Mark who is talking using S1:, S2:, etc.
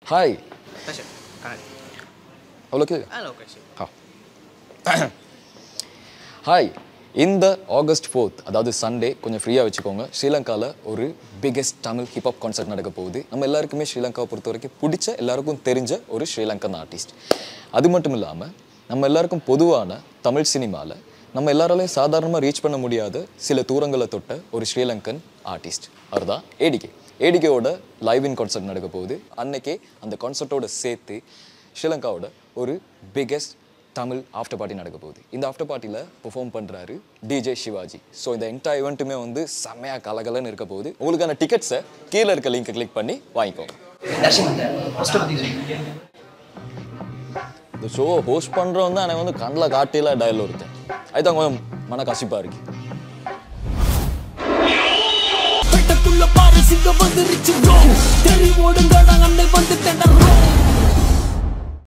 S1: Hi
S2: Tasha, kanan.
S1: அவ்வளோக்கு
S2: Ah, no, okay, sige.
S1: Hi இந்த August fourth அதாவது Sunday கொஞ்சம் ஃப்ரீயாக வச்சுக்கோங்க ஸ்ரீலங்காவில் ஒரு பிக்கெஸ்ட் தமிழ் ஹிப்ஹாப் கான்சர்ட் நடக்க போகுது நம்ம எல்லாருக்குமே ஸ்ரீலங்காவை பொறுத்த வரைக்கும் பிடிச்ச எல்லாருக்கும் தெரிஞ்ச ஒரு ஸ்ரீலங்கன் ஆர்டிஸ்ட் அது மட்டும் இல்லாமல் நம்ம எல்லாருக்கும் பொதுவான தமிழ் சினிமாவில் நம்ம எல்லாராலையும் சாதாரணமாக ரீச் பண்ண முடியாத சில தூரங்களை தொட்ட ஒரு ஸ்ரீலங்கன் ஆர்டிஸ்ட் அவர் தான் ஏடிகே ஏடிகேவோட லைவ் இன் கான்சர்ட் நடக்க போகுது அன்னைக்கே அந்த கான்சர்ட்டோட சேர்த்து ஸ்ரீலங்காவோட ஒரு பிக்கெஸ்ட் தமிழ் ஆஃப்டர் பார்ட்டி நடக்க போகுது இந்த ஆஃப்டர் பார்ட்டியில் பெர்ஃபார்ம் பண்ணுறாரு டிஜே சிவாஜி ஸோ இந்த என்டையர் இவெண்ட்டுமே வந்து செம்மையாக கலகலன்னு இருக்க போகுது உங்களுக்கான டிக்கெட்ஸை கீழே இருக்க லிங்கை கிளிக் பண்ணி வாங்கிக்கோங்க இந்த ஷோ ஹோஸ்ட் பண்ணுறவன் தான் எனக்கு வந்து கண்ணில் காட்டில டயல் ஒருத்தன் அதுதான் கொஞ்சம் மன கசிப்பாக இருக்கு
S3: பெட்டக்குள்ள பாரு சிங்கம் வந்துருச்சு bro தெரி ஓடுங்கடா அண்ணே வந்துட்டேன்